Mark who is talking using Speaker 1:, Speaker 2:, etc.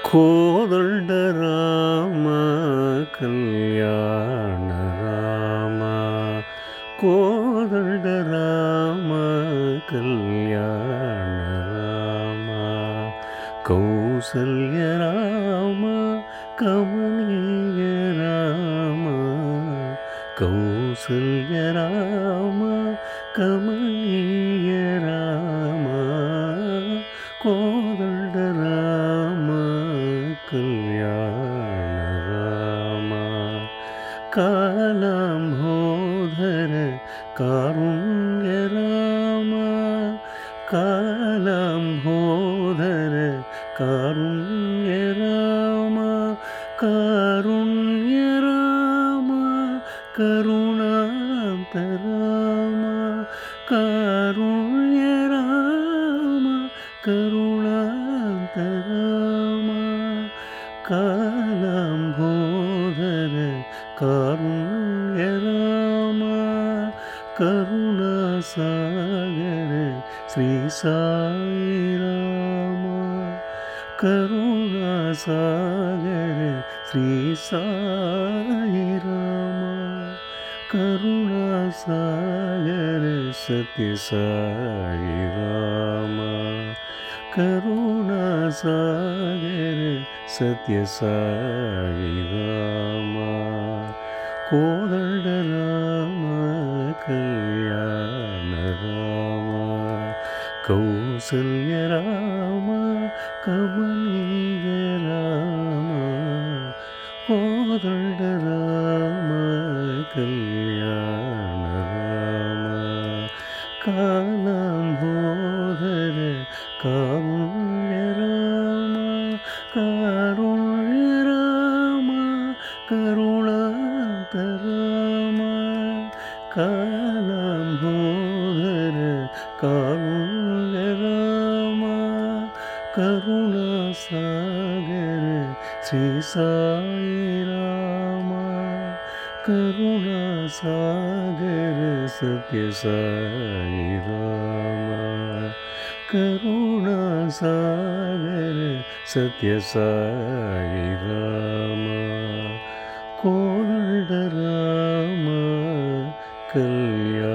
Speaker 1: கோதண்ட ராம கல்யாண ராம கோதண்ட ராம கல்யாண ராம கௌசல்ய ராம கமனீய ராம கௌசல்ய ராம கமனீய ராம கோதண்ட ராம கல்யாண ராம காலாம்போதர காருண்ய ராம காலாம்போதர காருண்ய ராம காருண்ய ராம கருணாந்த ராம காருண்ய ராம கருணாந்த ராம காலாம்போதர காருண்ய ராம கருணாசாகர ஸ்ரீ சாய் ராம கருணாசாகர ஸ்ரீ சாய் ராம கருணாசாகர சத்ய சாய் ராம கருணாசாகர சத்ய சாய் ராம கோதண்ட ராம கல்யாண ராம கௌசல்ய ராம கமனீய ராம கோதண்ட ராம கல்யாண ராம காலாம்போதர காருண்ய ராம காருண்ய ராம கருணாந்த ராம காலாம்போதர காருண்ய ராம கருணாசாகர ஸ்ரீ சாய் ராம கருணாசாகர சத்ய சாய் ராம கருணாசாகர சத்ய சாய் ராம கோதண்ட ராம கல்யாண